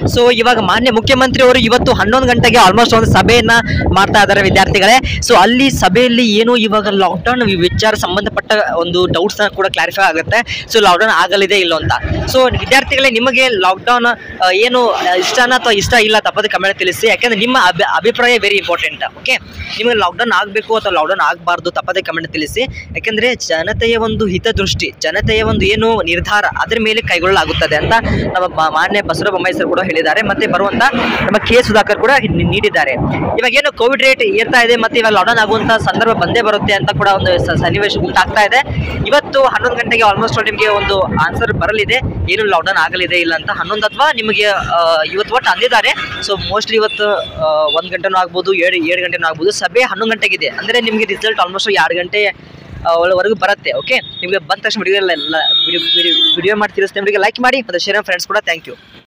so ಇವಾಗ ಮಾನ್ಯ ಮುಖ್ಯಮಂತ್ರಿ ಅವರು ಇವತ್ತು ಹನ್ನೊಂದು ಗಂಟೆಗೆ ಆಲ್ಮೋಸ್ಟ್ ಒಂದು ಸಭೆಯನ್ನ ಮಾಡ್ತಾ ಇದ್ದಾರೆ ವಿದ್ಯಾರ್ಥಿಗಳೇ ಸೊ ಅಲ್ಲಿ ಸಭೆಯಲ್ಲಿ ಏನು ಇವಾಗ ಲಾಕ್ಡೌನ್ ವಿಚಾರ ಸಂಬಂಧಪಟ್ಟ ಒಂದು ಡೌಟ್ಸ್ ಕೂಡ ಕ್ಲಾರಿಫೈ ಆಗುತ್ತೆ ಸೊ ಲಾಕ್ಡೌನ್ ಆಗಲಿದೆ ಇಲ್ಲೋ ಅಂತ ಸೊ ವಿದ್ಯಾರ್ಥಿಗಳೇ ನಿಮಗೆ ಲಾಕ್ಡೌನ್ ಏನು ಆ, ಇಷ್ಟನಾ ಅಥವಾ ಇಷ್ಟ ಇಲ್ಲ ತಪ್ಪದೆ ಕಮೆಂಟ್ ತಿಳಿಸಿ ಯಾಕಂದ್ರೆ ನಿಮ್ಮ ಅಭಿ- ಅಭಿಪ್ರಾಯ ವೆರಿ ಇಂಪಾರ್ಟೆಂಟ್ ಓಕೆ ನಿಮಗೆ ಲಾಕ್ಡೌನ್ ಆಗಬೇಕು ಅಥವಾ ಲಾಕ್ಡೌನ್ ಆಗಬಾರ್ದು ತಪ್ಪದೆ ಕಮೆಂಟ್ ತಿಳಿಸಿ ಯಾಕಂದ್ರೆ ಜನತೆಯ ಒಂದು ಹಿತದೃಷ್ಟಿ ಜನತೆಯ ಒಂದು ಏನು ನಿರ್ಧಾರ ಅದ್ರ ಮೇಲೆ ಕೈಗೊಳ್ಳಲಾಗುತ್ತದೆ ಅಂತ ನಮ್ಮ ಬ- ಮಾನ್ಯ ಬಸವರಾಜ ಬೊಮ್ಮಾಯಿ ಸರ್ ಕೂಡ ಹೇಳಿದ್ದಾರೆ ಮತ್ತೆ ಬರುವಂತ ನಮ್ಮ ಕೆ ಸುಧಾಕರ್ ಕೂಡ ನಿ- ನೀಡಿದ್ದಾರೆ ಇವಾಗ ಏನು ಕೋವಿಡ್ ರೇಟ್ ಏರ್ತಾ ಇದೆ ಮತ್ತೆ ಇವಾಗ ಲಾಕ್ಡೌನ್ ಆಗುವಂತ ಸಂದರ್ಭ ಬಂದೇ ಬರುತ್ತೆ ಅಂತ ಕೂಡ ಒಂದು ಸ- ಸನ್ನಿವೇಶ ಉಂಟಾಗ್ತಾ ಇದೆ ಇವತ್ತು ಹನ್ನೊಂದು ಗಂಟೆಗೆ ಆಲ್ಮೋಸ್ಟ್ ನಿಮಗೆ ಒಂದು ಆನ್ಸರ್ ಬರಲಿದೆ ಏನು ಲಾಕ್ಡೌನ್ ಆಗಲಿದೆ ಇಲ್ಲ ಅಂತ ಹನ್ನೊಂದು ಅಥವಾ ನಿಮಗೆ ಆ, ಇವತ್ತು ಒಟ್ಟು ಅಂದಿದ್ದಾರೆ ಸೊ ಮೋಸ್ಟ್ಲಿ ಇವತ್ತು ಆ, ಒಂದ್ ಗಂಟೆನೂ ಆಗ್ಬೋದು ಏಳು ಏಳು ಗಂಟೆನೂ ಆಗ್ಬೋದು ಸಭೆ ಹನ್ನೊಂದು ಗಂಟೆಗಿದೆ ಅಂದ್ರೆ ನಿಮಗೆ ರಿಸಲ್ಟ್ ಆಲ್ಮೋಸ್ಟ್ ಎರಡು ಗಂಟೆ ಆ, ಒಳವರೆಗೂ ಬರುತ್ತೆ ಓಕೆ ನಿಮಗೆ ಬಂದ ತಕ್ಷಣ ವಿಡಿಯೋ ವಿಡಿಯೋ ವಿಡಿಯೋ ಮಾಡಿ ತಿಳಿಸ್ತೇನೆ ಲೈಕ್ ಮಾಡಿ ಮತ್ತೆ ಶೇರ್ ಫ್ರೆಂಡ್ಸ್ ಕೂಡ ಥ್ಯಾಂಕ್ ಯು